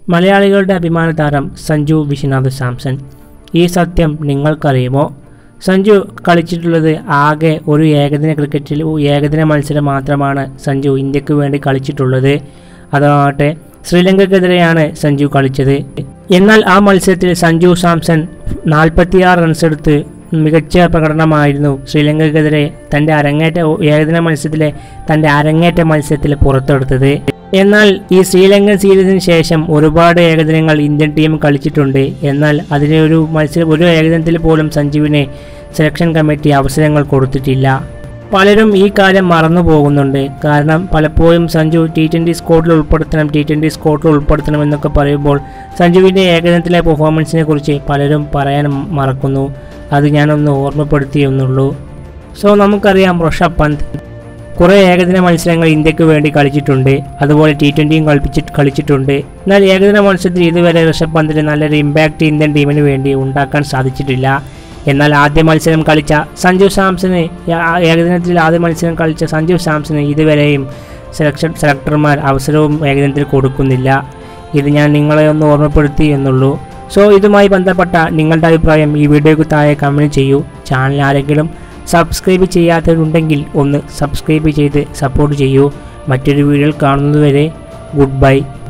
മലയാളികളുടെ അഭിമാന താരം സഞ്ജു വിശ്വനാഥ് സാംസൺ ഈ സത്യം നിങ്ങൾക്കറിയുമോ സഞ്ജു കളിച്ചിട്ടുള്ളത് ആകെ ഒരു ഏകദിന ക്രിക്കറ്റിൽ ഏകദിന മത്സരം മാത്രമാണ് സഞ്ജു ഇന്ത്യക്ക് വേണ്ടി കളിച്ചിട്ടുള്ളത് അതാകട്ടെ ശ്രീലങ്കയ്ക്കെതിരെയാണ് സഞ്ജു കളിച്ചത് എന്നാൽ ആ മത്സരത്തിൽ സഞ്ജു സാംസൺ നാൽപ്പത്തിയാറ് റൺസ് എടുത്ത് മികച്ച പ്രകടനമായിരുന്നു ശ്രീലങ്കയ്ക്കെതിരെ തൻ്റെ അരങ്ങേറ്റ ഏകദിന മത്സരത്തിലെ തൻ്റെ അരങ്ങേറ്റ മത്സരത്തിൽ പുറത്തെടുത്തത് എന്നാൽ ഈ ശ്രീലങ്കൻ സീരീസിന് ശേഷം ഒരുപാട് ഏകദിനങ്ങൾ ഇന്ത്യൻ ടീം കളിച്ചിട്ടുണ്ട് എന്നാൽ അതിന് ഒരു മത്സരം ഒരു ഏകദിനത്തിൽ പോലും സഞ്ജുവിന് സെലക്ഷൻ കമ്മിറ്റി അവസരങ്ങൾ കൊടുത്തിട്ടില്ല പലരും ഈ കാര്യം മറന്നു പോകുന്നുണ്ട് കാരണം പലപ്പോഴും സഞ്ജു ടി ട്വൻ്റി സ്കോഡിൽ ഉൾപ്പെടുത്തണം ടി ട്വൻ്റി സ്കോഡിൽ ഉൾപ്പെടുത്തണം എന്നൊക്കെ പറയുമ്പോൾ സഞ്ജുവിൻ്റെ ഏകദിനത്തിലെ പെർഫോമൻസിനെ കുറിച്ച് പലരും പറയാൻ മറക്കുന്നു അത് ഞാനൊന്ന് ഓർമ്മപ്പെടുത്തിയെന്നുള്ളൂ സോ നമുക്കറിയാം ഋഷഭ് പന്ത് കുറേ ഏകദിന മത്സരങ്ങൾ ഇന്ത്യക്ക് വേണ്ടി കളിച്ചിട്ടുണ്ട് അതുപോലെ ടി ട്വൻ്റിയും കളിപ്പിച്ചിട്ട് കളിച്ചിട്ടുണ്ട് എന്നാൽ ഏകദിന മത്സരത്തിൽ ഇതുവരെ ഋഷഭ് പന്തിന് നല്ലൊരു ഇമ്പാക്റ്റ് ഇന്ത്യൻ ടീമിന് വേണ്ടി ഉണ്ടാക്കാൻ സാധിച്ചിട്ടില്ല എന്നാൽ ആദ്യ മത്സരം കളിച്ച സഞ്ജു സാംസന് ആ- ഏകദിനത്തിൽ ആദ്യ മത്സരം കളിച്ച സഞ്ജു സാംസന് ഇതുവരെയും സെലക്ഷൻ സെലക്ടർമാർ അവസരവും ഏകദിനത്തിൽ കൊടുക്കുന്നില്ല ഇത് ഞാൻ നിങ്ങളെ ഒന്ന് ഓർമ്മപ്പെടുത്തി എന്നുള്ളൂ സോ ഇതുമായി ബന്ധപ്പെട്ട നിങ്ങളുടെ അഭിപ്രായം ഈ വീഡിയോയ്ക്ക് താഴെ കമൻറ്റ് ചെയ്യൂ ചാനൽ ആരെങ്കിലും സബ്സ്ക്രൈബ് ചെയ്യാത്തവരുണ്ടെങ്കിൽ ഒന്ന് സബ്സ്ക്രൈബ് ചെയ്ത് സപ്പോർട്ട് ചെയ്യൂ മറ്റൊരു വീഡിയോയിൽ കാണുന്നതുവരെ ഗുഡ് ബൈ